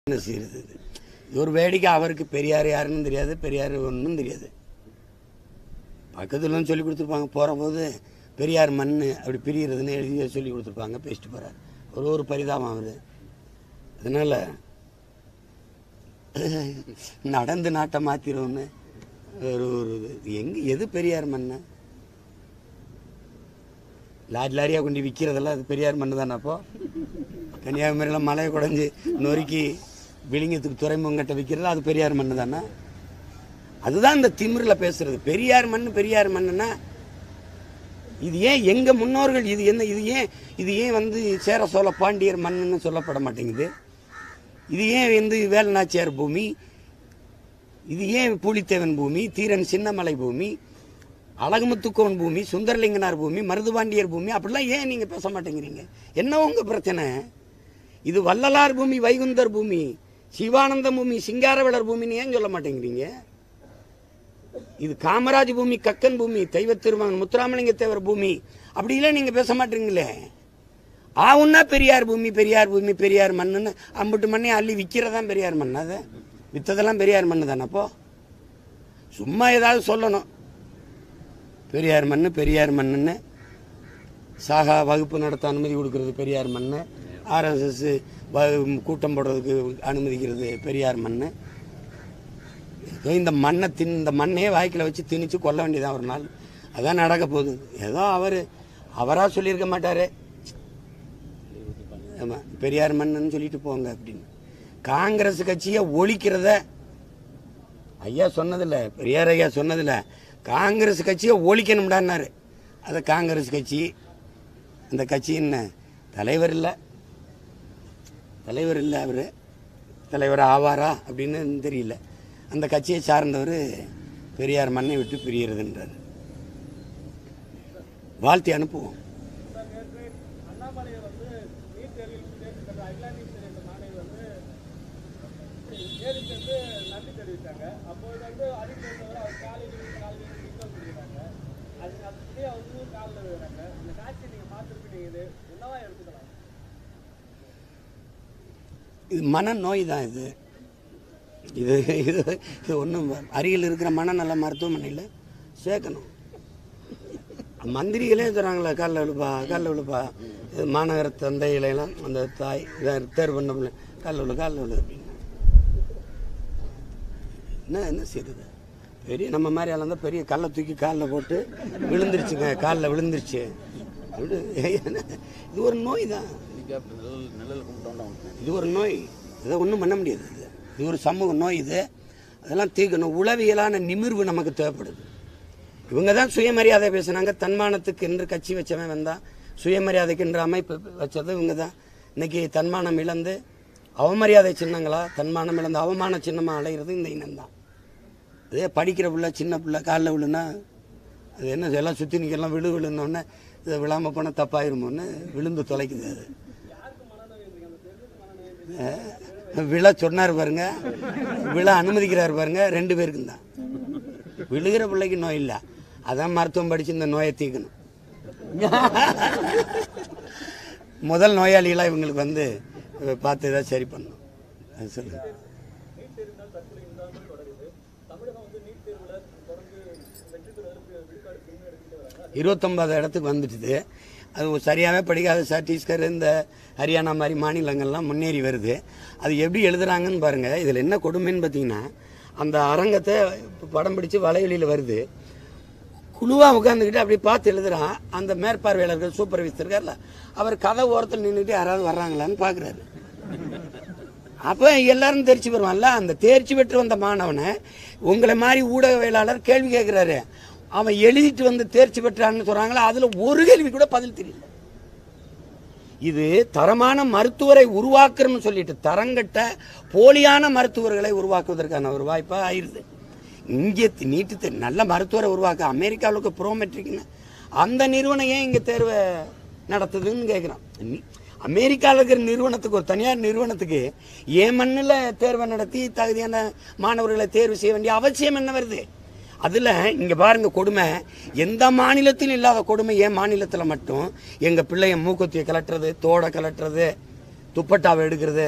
என்ன செய்யறது இது? இது ஒரு வேடிக்கை அவருக்கு பெரியார் யாருன்னு தெரியாது பெரியார் ஒன்றும் தெரியாது பக்கத்துல சொல்லி கொடுத்துருப்பாங்க போகிற போது பெரியார் மண் அப்படி பிரியறதுன்னு எழுதி சொல்லி கொடுத்துருப்பாங்க பேசிட்டு போகிறார் ஒரு ஒரு பரிதாபம் அவர் அதனால் நடந்து நாட்டை மாற்றிடும்னு ஒரு ஒரு இது எங்கே எது பெரியார் மண்ணு லாரி லாரியாக கொண்டு விற்கிறதெல்லாம் அது பெரியார் மண்ணு தானே அப்போ கன்னியாகுமரியில் மலையை குடஞ்சி நொறுக்கி விளிங்கத்துக்கு துறைமுகங்கிட்ட விற்கிறது அது பெரியார் மண்ணு தானே அதுதான் இந்த திமிரில் பேசுறது பெரியார் மண் பெரியார் மண்ணுன்னா இது ஏன் எங்க முன்னோர்கள் இது என்ன இது ஏன் இது ஏன் வந்து சேர சோழ பாண்டியர் மண்ணுன்னு சொல்லப்பட மாட்டேங்குது இது ஏன் வந்து வேலநாச்சியார் பூமி இது ஏன் பூலித்தேவன் பூமி தீரன் சின்னமலை பூமி அழகுமுத்துக்கோன் பூமி சுந்தரலிங்கனார் பூமி மருதுபாண்டியர் பூமி அப்படிலாம் ஏன் நீங்க பேச மாட்டேங்கிறீங்க என்ன உங்க பிரச்சனை இது வள்ளலார் பூமி வைகுந்தர் பூமி சிவானந்த பூமி சிங்காரவேலர் பூமின்னு ஏன் சொல்ல மாட்டேங்கிறீங்க இது காமராஜ் பூமி கக்கன் பூமி தெய்வ திருமகன் முத்துராமலிங்க தேவர் பூமி அப்படிலாம் நீங்க பேச மாட்டீங்களே ஆவுன்னா பெரியார் பூமி பெரியார் பூமி பெரியார் மண்ணுன்னு அம்புட்டு மண்ணை அள்ளி விற்கிறதான் பெரியார் மண் அது வித்ததெல்லாம் பெரியார் மண்ணு தானே அப்போ சும்மா ஏதாவது சொல்லணும் பெரியார் மண்ணு பெரியார் மண்ணுன்னு சாகா வகுப்பு நடத்த அனுமதி கொடுக்கறது பெரியார் மண்ணு ஆர்எஸ்எஸ் கூட்டம் போடுறதுக்கு அனுமதிக்கிறது பெரியார் மண்ணு ஏதோ இந்த மண்ணை தின் இந்த மண்ணையே வாய்க்கில் வச்சு திணிச்சு கொல்ல வேண்டியதான் ஒரு நாள் அதான் நடக்க போகுது ஏதோ அவர் அவராக சொல்லியிருக்க மாட்டாரு ஆமாம் பெரியார் மண்ணுன்னு சொல்லிட்டு போங்க அப்படின்னு காங்கிரஸ் கட்சியை ஒழிக்கிறத ஐயா சொன்னதில்ல பெரியார் ஐயா சொன்னதில்ல காங்கிரஸ் கட்சியை ஒழிக்கணும்டான்னாரு அதை காங்கிரஸ் கட்சி அந்த கட்சியின் தலைவர் இல்லை தலைவர் இல்லை அவர் தலைவர் ஆவாரா அப்படின்னு தெரியல அந்த கட்சியை சார்ந்தவர் பெரியார் மண்ணை விட்டு பிரியறதுன்றார் வாழ்த்தி அனுப்புவோம் அண்ணாமலை வந்து நீட் தேர்வில் தேர்ச்சி பெற்ற அகிலாண்டிக் தேர்வு மாணவி வந்து நேருக்கு வந்து நன்றி தெரிவித்தாங்க அப்போது வந்து அதுக்கு வந்து அவர் காலையில் காலையில் இன்ஸ்டால் பண்ணிடுறாங்க அது அப்படியே அவங்க காலில் விழுறாங்க இந்த காட்சி நீங்கள் பார்த்துருப்பீங்க இது என்னவா எடுத்துக்கலாம் இது மனநோய் தான் இது இது இது இது ஒன்றும் அருகில் இருக்கிற மனநல மருத்துவமனையில் சேர்க்கணும் மந்திரிகளே சொல்கிறாங்களே காலில் விழுப்பா காலில் விழுப்பா இது மாநகர தந்தைகளெல்லாம் அந்த தாய் இதை தேர்வு பண்ண பிள்ளை காலில் விழு காலில் விழு அப்படின்னு என்ன என்ன செய்யுது பெரிய நம்ம மாதிரி ஆள் இருந்தால் பெரிய கல்லை தூக்கி காலில் போட்டு விழுந்துருச்சுங்க காலில் விழுந்துருச்சு விடு. இது ஒரு நோய் தான் இது ஒரு நோய் இதை ஒன்றும் பண்ண முடியாது இது இது ஒரு சமூக நோய் இது அதெல்லாம் தீர்க்கணும் உளவியலான நிமிர்வு நமக்கு தேவைப்படுது இவங்க தான் சுயமரியாதை பேசுனாங்க தன்மானத்துக்கு என்று கட்சி வச்சவன் வந்தான் சுயமரியாதைக்கு என்று அமைப்பு வச்சது இவங்க தான் இன்னைக்கு தன்மானம் இழந்து அவமரியாதை சின்னங்களா தன்மானம் இழந்து அவமான சின்னமாக அலைகிறது இந்த இனம் தான் இதே படிக்கிற பிள்ளை சின்ன பிள்ளை காலில் விழுனா அது என்ன எல்லாம் சுற்றி நிற்கலாம் விழு விழுந்தோடனே இது விழாமல் போனால் தப்பாயிருமோன்னு விழுந்து தொலைக்குது அது அஹ் விழ சொன்னார் பாருங்க விழ அனுமதிக்கிறார் பாருங்க ரெண்டு பேருக்கும் தான் விழுகிற பிள்ளைக்கு நோய் இல்லை அதான் மருத்துவம் படிச்சு இந்த நோயை தீர்க்கணும் முதல் நோயாளிகளாக இவங்களுக்கு வந்து அஹ், பார்த்து ஏதாவது சரி பண்ணணும் அது சொல்லுங்க நீட் தேர்வினால் தற்போது இந்தாமல் தொடருது தமிழகம் வந்து நீட் தேர்வில் தொடர்ந்து வெற்றி பெறுவதற்கு விழுக்காடு பின் எடுத்துட்டு வராங்க இருபத்தொன்பது இடத்துக்கு வந்துட்டுது அது சரியாகவே படிக்காத சத்தீஸ்கர் இந்த ஹரியானா மாதிரி மாநிலங்கள்லாம் முன்னேறி வருது அது எப்படி எழுதுறாங்கன்னு பாருங்கள் இதில் என்ன கொடுமைன்னு பார்த்தீங்கன்னா அந்த அரங்கத்தை படம் பிடிச்சு வலைவெளியில் வருது குழுவாக உட்காந்துக்கிட்டு அப்படி பார்த்து எழுதுறான் அந்த மேற்பார்வையாளர்கள் சூப்பர்வைசர் இருக்கார்ல அவர் கதை ஓரத்தில் நின்றுட்டு யாராவது வர்றாங்களான்னு பார்க்குறாரு அப்போ எல்லாரும் தேர்ச்சி பெறுவான்ல அந்த தேர்ச்சி பெற்று வந்த மாணவனை உங்களை மாதிரி ஊடகவியலாளர் கேள்வி கேட்குறாரு அவன் எழுதிட்டு வந்து தேர்ச்சி பெற்றான்னு சொல்றாங்களா அதுல ஒரு கேள்வி கூட பதில் தெரியல இது தரமான மருத்துவரை உருவாக்குறன்னு சொல்லிட்டு தரங்கட்ட போலியான மருத்துவர்களை உருவாக்குவதற்கான ஒரு வாய்ப்பா ஆயிருது இங்கே நீட்டு தே- நல்ல மருத்துவரை உருவாக்க அமெரிக்காவுக்கு ப்ரோமெட்ரிக்னு அந்த நிறுவனம் ஏன் இங்க தேர்வை நடத்துதுன்னு கேட்குறான் அமெரிக்காவில் இருக்கிற நிறுவனத்துக்கு ஒரு தனியார் நிறுவனத்துக்கு ஏன் மண்ணில் தேர்வை நடத்தி தகுதியான மாணவர்களை தேர்வு செய்ய வேண்டிய அவசியம் என்ன வருது அதில் இங்கே பாருங்க கொடுமை எந்த மாநிலத்திலும் இல்லாத கொடுமை ஏன் மாநிலத்தில் மட்டும் எங்கள் பிள்ளைய மூக்குத்தியை கலட்டுறது தோடை கலட்டுறது துப்பட்டாவை எடுக்கிறது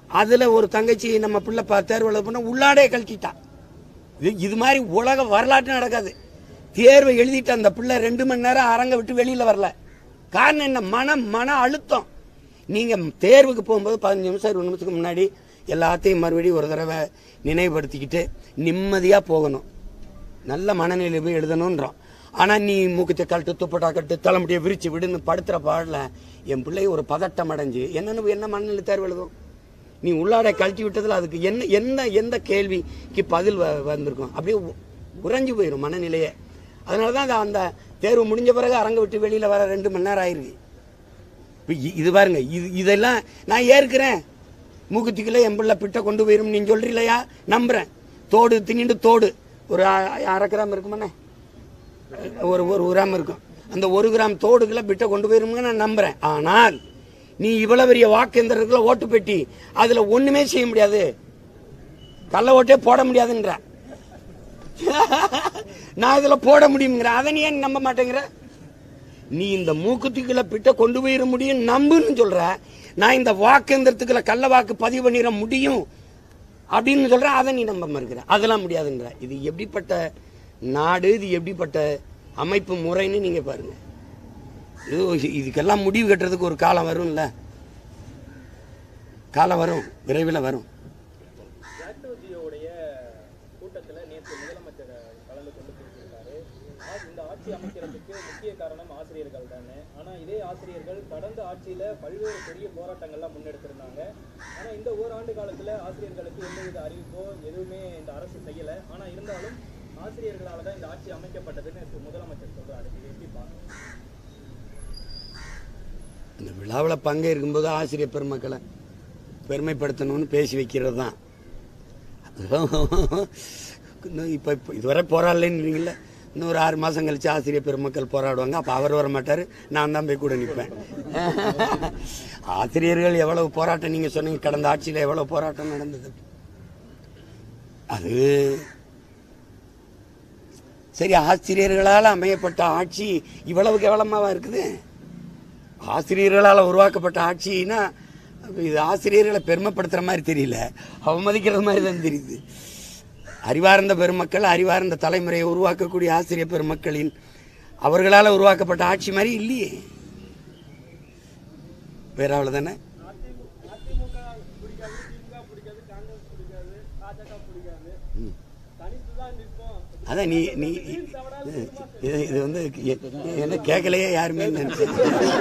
அதுல ஒரு தங்கச்சி நம்ம பிள்ளை பா தேர்வு எழுத பண்ண உள்ளாடே கழட்டிட்டான் இது இது மாதிரி உலக வரலாற்று நடக்காது தேர்வை எழுதிட்டு அந்த பிள்ளை ரெண்டு மணி நேரம் அரங்க விட்டு வெளியில வரல காரணம் என்ன மன மன அழுத்தம் நீங்க தேர்வுக்கு போகும்போது பதினஞ்சு நிமிஷம் இருபது நிமிஷத்துக்கு முன்னாடி எல்லாத்தையும் மறுபடியும் ஒரு தடவை நினைவுபடுத்திக்கிட்டு நிம்மதியா போகணும் நல்ல மனநிலை போய் எழுதணுன்றோம் ஆனா நீ மூக்கத்தை கழட்டு துப்பட்டா கட்டு தலைமுடியை விரிச்சு விடுன்னு படுத்துற பாடல என் பிள்ளை ஒரு பதட்டம் அடைஞ்சு என்னன்னு என்ன மனநிலை தேர்வு எழுதும் நீ உள்ளாடை கழட்டி விட்டதுல அதுக்கு என்ன என்ன எந்த கேள்விக்கு பதில் வ- வந்திருக்கும் அப்படியே உ- உறைஞ்சு போயிடும் மனநிலையே அதனால தான் அந்த- அந்த தேர்வு முடிஞ்ச பிறகு அரங்க விட்டு வெளியில வர ரெண்டு மணி நேரம் ஆயிருக்கு இப்ப இ- இது பாருங்க இது இதெல்லாம் நான் ஏற்கிறேன் மூக்குத்திக்குள்ள என் பிள்ளை பிட்டை கொண்டு போயிரும் நீங்க சொல்றீங்களா நம்புறேன் தோடு தின்னிட்டு தோடு ஒரு அ- அரை கிராம் இருக்குமாண்ணே ஒரு ஒரு கிராம் இருக்கும் அந்த ஒரு கிராம் தோடுக்குள்ள பிட்டை கொண்டு போயிருங்க நான் நம்புறேன் ஆனால் நீ இவ்வளவு பெரிய வாக்கேந்திரத்துல ஓட்டு பெட்டி அதுல ஒண்ணுமே செய்ய முடியாது கள்ள ஓட்டே போட முடியாதுன்ற நான் இதுல போட முடியுங்கிற அதை நீ ஏன் நம்ப மாட்டேங்கிற நீ இந்த மூக்குத்திக்குள்ள பிட்ட கொண்டு போயிட முடியும் நம்புன்னு சொல்ற நான் இந்த வாக்கேந்திரத்துக்குள்ள கள்ள வாக்கு பதிவு பண்ணிட முடியும் அப்படின்னு சொல்ற அதை நீ நம்ப மறுக்கிற அதெல்லாம் முடியாதுன்ற இது எப்படிப்பட்ட நாடு இது எப்படிப்பட்ட அமைப்பு முறைன்னு நீங்க பாருங்க இது இதுக்கெல்லாம் முடிவு கட்டுறதுக்கு ஒரு காலம் வரும்ல காலம் வரும் விரைவில் வரும் ஜாக்டோஜியோடைய கூட்டத்துல நேற்று முதலமைச்சர் கலந்து கொண்டு பேசியிருக்காரு ஆ- இந்த ஆட்சி அமைக்கிறதுக்கு முக்கிய காரணம் ஆசிரியர்கள் தானே ஆனா இதே ஆசிரியர்கள் கடந்த ஆட்சியில பல்வேறு பெரிய போராட்டங்கள்லாம் முன்னெடுத்திருந்தாங்க ஆனா இந்த ஓராண்டு காலத்துல ஆசிரியர்களுக்கு எந்தவித அறிவிப்போ எதுவுமே இந்த அரசு செய்யல ஆனா இருந்தாலும் ஆசிரியர்களால தான் இந்த ஆட்சி அமைக்கப்பட்டதுன்னு நேற்று முதலமைச்சர் சொல்றாரு இது எப்படி பார்க்கணும் இந்த விழாவில் பங்கேற்கும்போது ஆசிரியர் பெருமக்களை பெருமைப்படுத்தணும்னு பேசி வைக்கிறது தான் இன்னும் இப்போ இப்போ இதுவரை போராடலைன்னு இன்னும் ஒரு ஆறு மாதம் கழிச்சு ஆசிரியர் பெருமக்கள் போராடுவாங்க அப்போ அவர் வர மாட்டார் நான் தான் போய் கூட நிற்பேன் ஆசிரியர்கள் எவ்வளவு போராட்டம் நீங்கள் சொன்னீங்க கடந்த ஆட்சியில் எவ்வளவு போராட்டம் நடந்தது அது சரி ஆசிரியர்களால் அமையப்பட்ட ஆட்சி இவ்வளவு கேவலமாவா இருக்குது ஆசிரியர்களால் உருவாக்கப்பட்ட ஆட்சினா இது ஆசிரியர்களை பெருமைப்படுத்துற மாதிரி தெரியல அவமதிக்கிறது மாதிரி தான் தெரியுது அறிவார்ந்த பெருமக்கள் அறிவார்ந்த தலைமுறையை உருவாக்கக்கூடிய ஆசிரியர் பெருமக்களின் அவர்களால் உருவாக்கப்பட்ட ஆட்சி மாதிரி இல்லையே வேற அவ்வளவுதானே அதிமுக பிடிக்காது திமுக பிடிக்காது காங்கிரஸ் பிடிக்காது பாஜக பிடிக்காது தனித்து தான் நிற்போம் அதான் நீ நீ இது இது வந்து எ- என்ன கேட்கலையே யாருமே நினைச்சேன்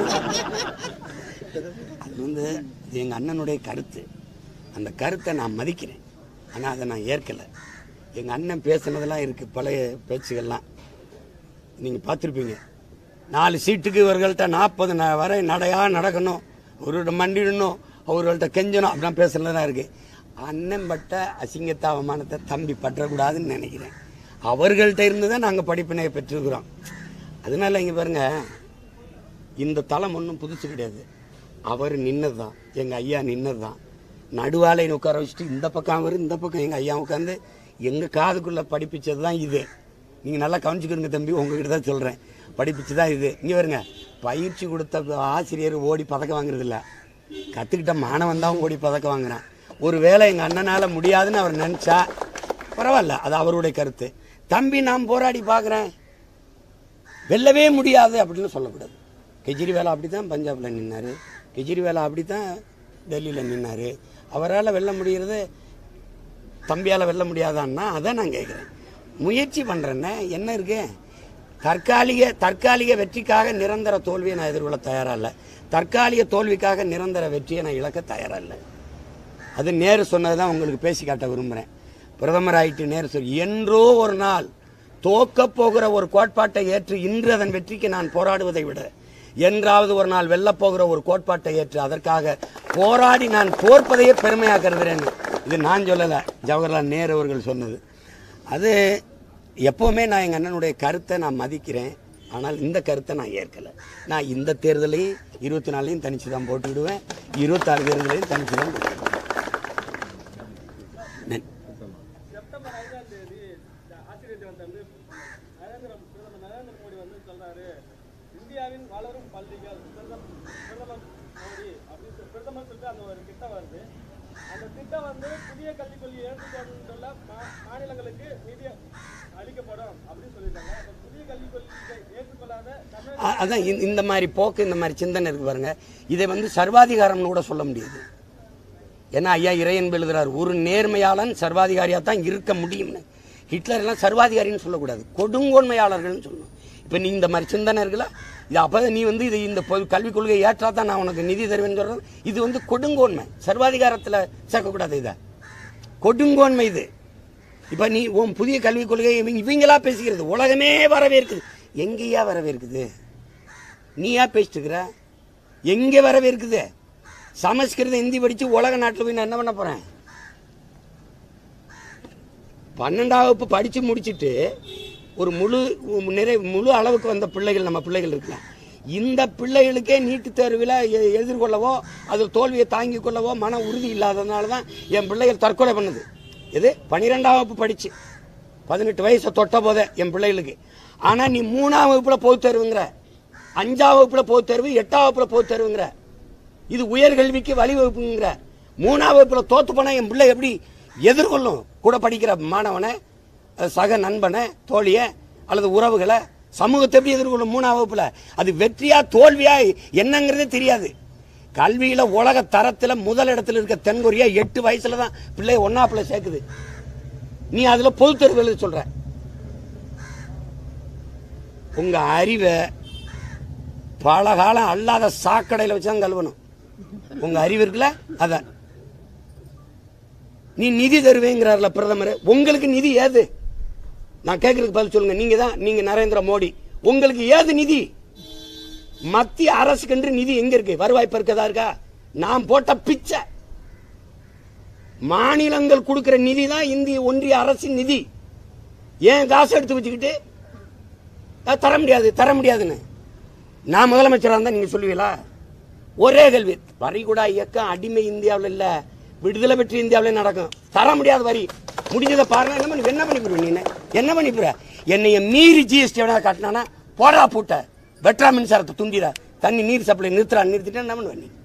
அது வந்து இது எங்க அண்ணனுடைய கருத்து அந்த கருத்தை நான் மதிக்கிறேன் ஆனா அதை நான் ஏற்கலை எங்க அண்ணன் பேசுனதெல்லாம் இருக்கு பழைய பேச்சுகள்லாம் நீங்க பார்த்துருப்பீங்க நாலு சீட்டுக்கு இவர்கள்ட்ட நாற்பது வரை நடையா நடக்கணும் அவர்கிட்ட மண்டிடணும் அவர்கள்ட்ட கெஞ்சணும் அப்படிலாம் பேசுறதுலாம் இருக்கு அண்ணன் பட்ட அசிங்கத்த அவமானத்தை தம்பி பற்றக்கூடாதுன்னு நினைக்கிறேன் அவர்கள்ட்ட இருந்து தான் நாங்கள் படிப்பினையை பெற்றிருக்கிறோம் அதனால இங்க பாருங்க இந்த தளம் ஒன்றும் புதுசு கிடையாது அவர் நின்னது தான் எங்கள் ஐயா நின்னது தான் நடுவாலை உட்கார வச்சுட்டு இந்த பக்கம் அவர் இந்த பக்கம் எங்கள் ஐயா உட்காந்து எங்கள் காதுக்குள்ளே படிப்பிச்சது தான் இது நீங்கள் நல்லா கவனிச்சுக்கிடுங்க தம்பி உங்ககிட்ட தான் சொல்கிறேன் படிப்பிச்சு தான் இது இங்கே வருங்க பயிற்சி கொடுத்த ஆசிரியர் ஓடி பதக்கம் வாங்குறது இல்ல கற்றுக்கிட்ட மாணவன் தான் ஓடி பதக்கம் வாங்குறான் ஒரு வேளை எங்கள் அண்ணனால் முடியாதுன்னு அவர் நினச்சா பரவாயில்ல அது அவருடைய கருத்து தம்பி நான் போராடி பார்க்குறேன் வெல்லவே முடியாது அப்படின்னு சொல்லக்கூடாது கெஜ்ரிவால் அப்படி தான் பஞ்சாபில் நின்னார் கெஜ்ரிவால் அப்படி தான் டெல்லியில் நின்னார் அவரால் வெல்ல முடிகிறது தம்பியால் வெல்ல முடியாதான்னா அதை நான் கேட்குறேன் முயற்சி பண்ணுறேன்னே என்ன இருக்கு தற்காலிக தற்காலிக வெற்றிக்காக நிரந்தர தோல்வியை நான் எதிர்கொள்ள தயாராக இல்லை தற்காலிக தோல்விக்காக நிரந்தர வெற்றியை நான் இழக்க தயாராக இல்லை அது நேரு சொன்னது தான் உங்களுக்கு பேசி காட்ட விரும்புகிறேன் பிரதமர் ஆயிட்டு நேரு சொல்லி என்றோ ஒரு நாள் தோக்கப் போகிற ஒரு கோட்பாட்டை ஏற்று இன்று அதன் வெற்றிக்கு நான் போராடுவதை விட என்றாவது ஒரு நாள் வெல்லப் போகிற ஒரு கோட்பாட்டை ஏற்று அதற்காக போராடி நான் தோற்பதையே பெருமையாக கருதுறேன் இது நான் சொல்லலை ஜவஹர்லால் நேரு அவர்கள் சொன்னது அது எப்போவுமே நான் எங்கள் அண்ணனுடைய கருத்தை நான் மதிக்கிறேன் ஆனால் இந்த கருத்தை நான் ஏற்கலை நான் இந்த தேர்தலையும் இருபத்தி நாலையும் தனிச்சு தான் போட்டுவிடுவேன் இருபத்தாறு தேர்தலையும் தனிச்சு தான் போட்டுவிடுவேன் நன்றி. செப்டம்பர் ஐந்தாம் தேதி இந்த ஆசிரியர் தினத்தை வந்து நரேந்திர பிரதமர் நரேந்திர மோடி வந்து சொல்றாரு இந்தியாவின் வளரும் பள்ளிகள் பிரதமர் பிரதமர் மோடி அப்படின்னு சொல்லி- பிரதமர் சொல்லிட்டு அந்த ஒரு கிட்ட வருது அந்த திட்டம் வந்து புதிய கல்விக் கொள்கையை ஏற்றுக்கொண்டுள்ள மா- மாநிலங்களுக்கு நிதி அளிக்கப்படும் அப்படின்னு சொல்லியிருக்காங்க அந்த புதிய கல்விக் கொள்கையை ஏற்றுக்கொள்ளாத தமிழக அ- அதான் இந்த- இந்த மாதிரி போக்கு இந்த மாதிரி சிந்தனை இருக்கு பாருங்க இதை வந்து சர்வாதிகாரம்னு கூட சொல்ல முடியாது ஏன்னா ஐயா இறையன்பு எழுதுறார் ஒரு நேர்மையாளன் சர்வாதிகாரியா தான் இருக்க முடியும்னு ஹிட்லர் எல்லாம் சர்வாதிகாரின்னு சொல்லக்கூடாது கொடுங்கோன்மையாளர்கள்னு சொல்லணும் இப்போ நீ இந்த மாதிரி சிந்தனை இருக்குல்ல இது அப்போ நீ வந்து இது இந்த பொது கல்விக் கொள்கையை ஏற்றா தான் நான் உனக்கு நிதி தருவேன்னு சொல்றது இது வந்து கொடுங்கோன்மை சர்வாதிகாரத்தில் சேர்க்கக்கூடாது இதை கொடுங்கோன்மை இது இப்போ நீ உன் புதிய கல்விக் கொள்கை இவங்க இவங்களா பேசிக்கிறது உலகமே வரவேற்குது எங்கேயா வரவேற்குது நீயா பேசிட்டு இருக்கிற எங்கே வரவேற்குது சமஸ்கிருதம் ஹிந்தி படித்து உலக நாட்டில் போய் நான் என்ன பண்ண போகிறேன் பன்னெண்டாம் வகுப்பு படித்து முடிச்சிட்டு ஒரு முழு நிறை முழு அளவுக்கு வந்த பிள்ளைகள் நம்ம பிள்ளைகள் இருக்கலாம் இந்த பிள்ளைகளுக்கே நீட்டுத் தேர்வில் எ- எதிர்கொள்ளவோ அதில் தோல்வியை தாங்கிக் கொள்ளவோ மன உறுதி இல்லாததுனால தான் என் பிள்ளைகள் தற்கொலை பண்ணுது எது பன்னிரெண்டாம் வகுப்பு படிச்சு பதினெட்டு வயசை தொட்ட போதே என் பிள்ளைகளுக்கு ஆனால் நீ மூணாம் வகுப்பில் பொதுத் தேர்வுங்கிற அஞ்சாம் வகுப்பில் பொதுத் தேர்வு எட்டாம் வகுப்பில் பொதுத் தேர்வுங்கிற இது உயர்கல்விக்கு வழிவகுப்புங்கிற மூணாம் வகுப்பில் தோத்து போனால் என் பிள்ளை எப்படி எதிர்கொள்ளும் கூட படிக்கிற மாணவனை அஹ் சக நண்பனை தோழியை அல்லது உறவுகளை சமூகத்தை எப்படி எதிர்கொள்ளும் மூணாம் வகுப்பில் அது வெற்றியா தோல்வியா என்னங்கிறதே தெரியாது கல்வியில உலக தரத்துல முதல் இடத்துல இருக்க தென்கொரியா எட்டு வயசுல தான் பிள்ளை ஒன்னாப்புல சேர்க்குது நீ அதுல பொது தேர்வு எழுத சொல்ற உங்க அறிவை பல காலம் அல்லாத சாக்கடையில வச்சு தான் கழுவணும் உங்க அறிவு இருக்குல்ல அதான் நீ நிதி தருவேங்கிறார்ல பிரதமர் உங்களுக்கு நிதி ஏது நான் கேட்கறதுக்கு பதில் சொல்லுங்க நீங்க தான் நீங்க நரேந்திர மோடி உங்களுக்கு ஏது நிதி மத்திய அரசுக்கென்று நிதி எங்க இருக்கு வருவாய் பெருக்கதா இருக்கா நான் போட்ட பிச்சை மாநிலங்கள் கொடுக்கிற நிதி தான் இந்திய ஒன்றிய அரசின் நிதி ஏன் காசு எடுத்து வச்சுக்கிட்டு அஹ், தர முடியாது தர முடியாதுன்னு நான் முதலமைச்சராக இருந்தால் நீங்கள் சொல்லுவீங்களா ஒரே கேள்வி வரிகுடா இயக்கம் அடிமை இந்தியாவில் இல்லை விடுதலை பெற்ற இந்தியாவில் நடக்கும் தர முடியாத வரி முடிஞ்சதை பாருங்க என்ன பண்ணி என்ன பண்ணி போடுவ நீ என்ன பண்ணி போற என்னைய மீறி ஜிஎஸ்டி எவனா காட்டினானா போடா பூட்ட வெட்ரா மின்சாரத்தை துண்டிடா தண்ணி நீர் சப்ளை நிறுத்துறா நிறுத்திட்டா என்ன பண்ணுவ நீ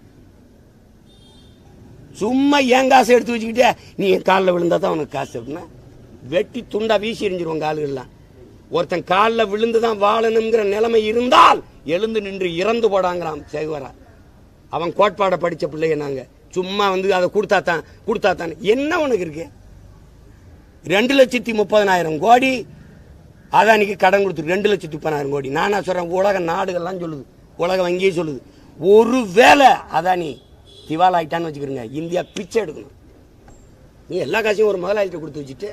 சும்மா ஏன் காசை எடுத்து வச்சுக்கிட்டே நீ என் காலில் விழுந்தா தான் உனக்கு காசு அப்படின்னா வெட்டி துண்டா வீசி எறிஞ்சிருவோம் காலுகள்லாம் ஒருத்தன் காலில் விழுந்து தான் வாழணுங்கிற நிலைமை இருந்தால் எழுந்து நின்று இறந்து போடாங்கிறான் சேகுவரா அவன் கோட்பாடை படித்த பிள்ளைய நாங்க சும்மா வந்து அதை கொடுத்தா தான் கொடுத்தா தான் என்ன உனக்கு இருக்கு ரெண்டு லட்சத்தி முப்பதனாயிரம் கோடி அதானிக்கு கடன் கொடுத்து ரெண்டு லட்சத்தி முப்பதாயிரம் கோடி நானா சொல்றேன் உலக நாடுகள்லாம் சொல்லுது உலக வங்கியே சொல்லுது ஒரு வேலை அதானி திவால் ஆயிட்டான்னு வச்சுக்கிறோங்க இந்தியா பிச்சை எடுக்கணும் நீ எல்லா காசையும் ஒரு முதலாளிகிட்ட கொடுத்து வச்சுட்டு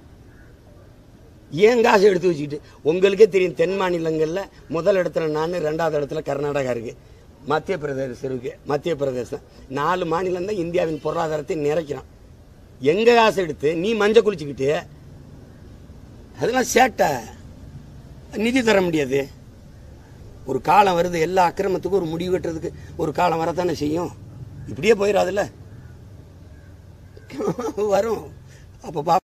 ஏன் காசு எடுத்து வச்சுக்கிட்டு உங்களுக்கே தெரியும் தென் மாநிலங்களில் முதல் இடத்துல நான் ரெண்டாவது இடத்துல கர்நாடகா இருக்கு மத்திய பிரதேசம் இருக்கு மத்திய பிரதேசம் நாலு மாநிலம் தான் இந்தியாவின் பொருளாதாரத்தை நிறைக்கிறான் எங்க காசு எடுத்து நீ மஞ்சள் குளிச்சுக்கிட்டு அதெல்லாம் சேட்டை நிதி தர முடியாது ஒரு காலம் வருது எல்லா அக்கிரமத்துக்கும் ஒரு முடிவு கட்டுறதுக்கு ஒரு காலம் வரத்தானே செய்யும் இப்படியே போயிடாதுல்ல வரும் அப்போ பா